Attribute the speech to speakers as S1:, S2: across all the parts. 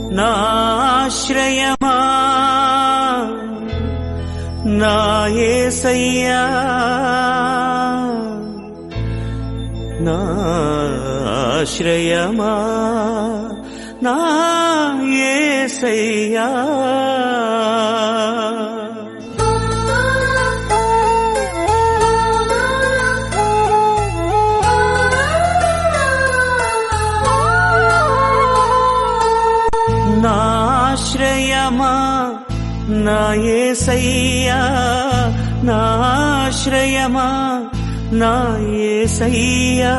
S1: నాశ్రయమా నా యేసయ్యా నాశ్రయమా నా యేసయ్యా నాశ్రయమా నా యేసయ్యా నాశ్రయమా నా యేసయ్యా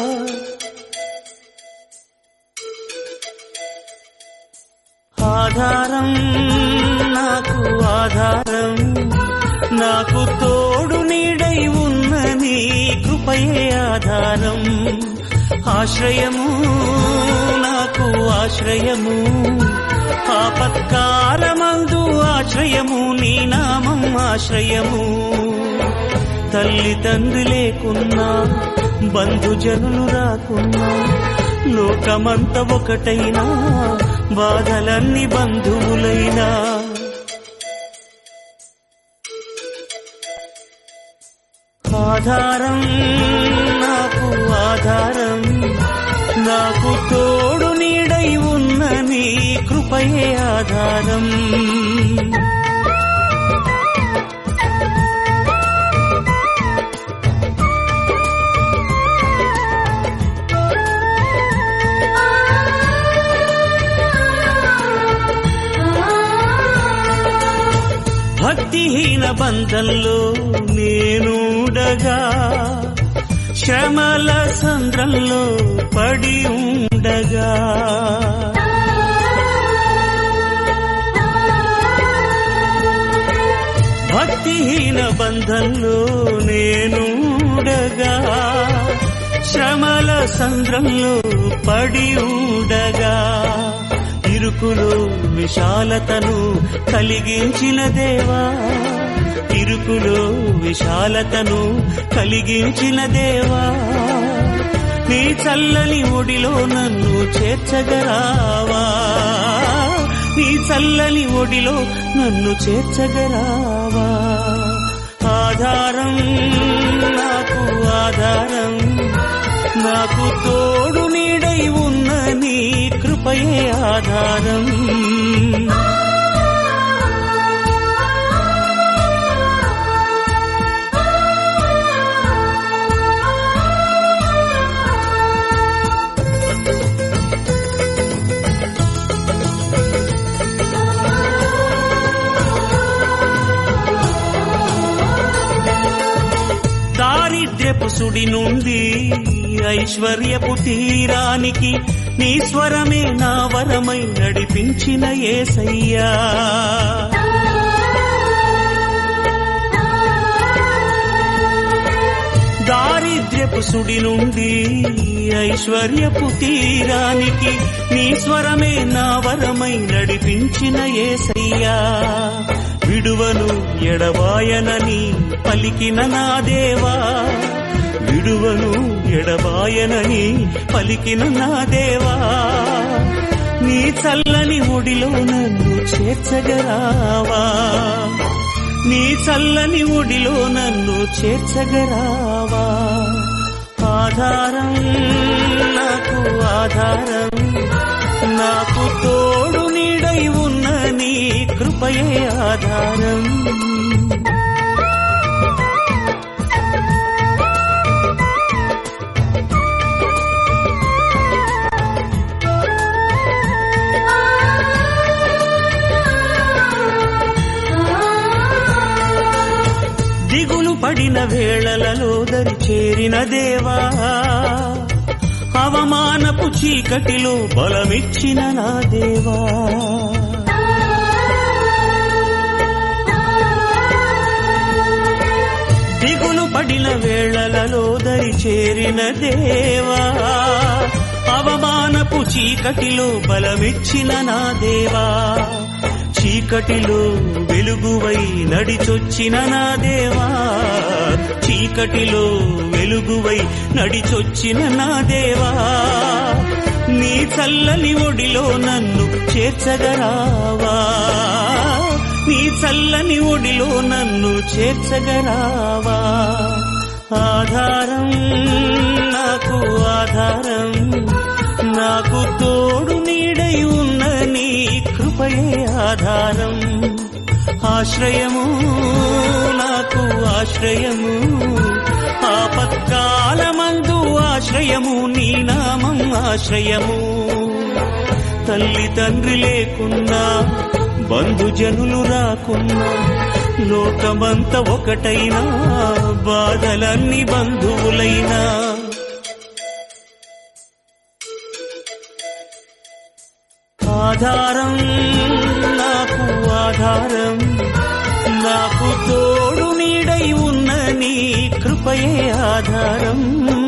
S1: ఆధారం నాకు ఆధారం నాకు తోడు నీడై ఉన్న నీ కృపయే ఆధారం ఆశ్రయము నాకు ఆశ్రయము ఆపత్కాలమందు ఆశ్రయము నీ నామం ఆశ్రయము తల్లి తండ్రి లేకున్నా బంధుజనులు రాకున్నా లోకమంత ఒకటైనా బాధలన్నీ బంధువులైనా ఆధారం నాకు ఆధారం నాకు తోడు నీడై ఉన్న నీ కృపయే ఆధారం భక్తిహీన బంధంలో నేనుండగా శ్రమల సంద్రంలో పడి ఉండగా భక్తిహీన బంధంలో నేనుండగా శ్రమల సంద్రంలో పడి ఉండగా ఇరుకులో విశాలతను కలిగించిన దేవా ఇరుకులో విశాలతను కలిగించిన దేవా నీ చల్లని ఒడిలో నన్ను చేర్చగరావా నీ చల్లని ఒడిలో నన్ను చేర్చగరావా ఆధారం నాకు ఆధారం నాకు తోడు నీడై ఉన్న నీ కృపయే ఆధారం దారిద్ర్యపు సుడి నుండి ఐశ్వర్యపు తీరానికి నీ స్వరమే నా వరమై నడిపించిన ఏసయ్యా దారిద్ర్యపు సుడి నుండి ఐశ్వర్యపు తీరానికి నీ స్వరమే నా వరమై నడిపించిన ఏసయ్యా విడువను ఎడబాయనని పలికిన నా దేవా విడువను ఎడబాయనని పలికిన నా దేవా నీ చల్లని ఒడిలో నన్ను చేర్చగరావా నీ చల్లని ఒడిలో నన్ను చేర్చగరావా ఆధారం నాకు ఆధారం నాకు తోడు నీడై ఉన్న నీ కృపయే ఆధారం దిగులు పడిన వేళలలో దరి చేరిన దేవా అవమానపు చీకటిలో బలమిచ్చిన నా దేవా దిగులు పడిన వేళలలో దరి చేరిన దేవా అవమానపు చీకటిలో బలమిచ్చిన నా దేవా చీకటిలో వెలుగువై నడిచొచ్చిన నా దేవా చీకటిలో వెలుగువై నడిచొచ్చిన నా దేవా నీ చల్లని ఒడిలో నన్ను చేర్చగరావా నీ చల్లని ఒడిలో నన్ను చేర్చగరావా ఆధారం నాకు ఆధారం నాకు తోడు నీడై ఉన్న నీ కృపయే ఆధారం ఆశ్రయము నాకు ఆశ్రయము ఆపత్కాలమందు ఆశ్రయము నీ నామం ఆశ్రయము తల్లి తండ్రి లేకున్నా బంధుజనులు రాకున్నా లోకమంత ఒకటైనా బాధలన్నీ బంధువులైనా ఆధారం నాకు ఆధారం నాకు తోడు నీడై ఉన్న నీ కృపయే ఆధారం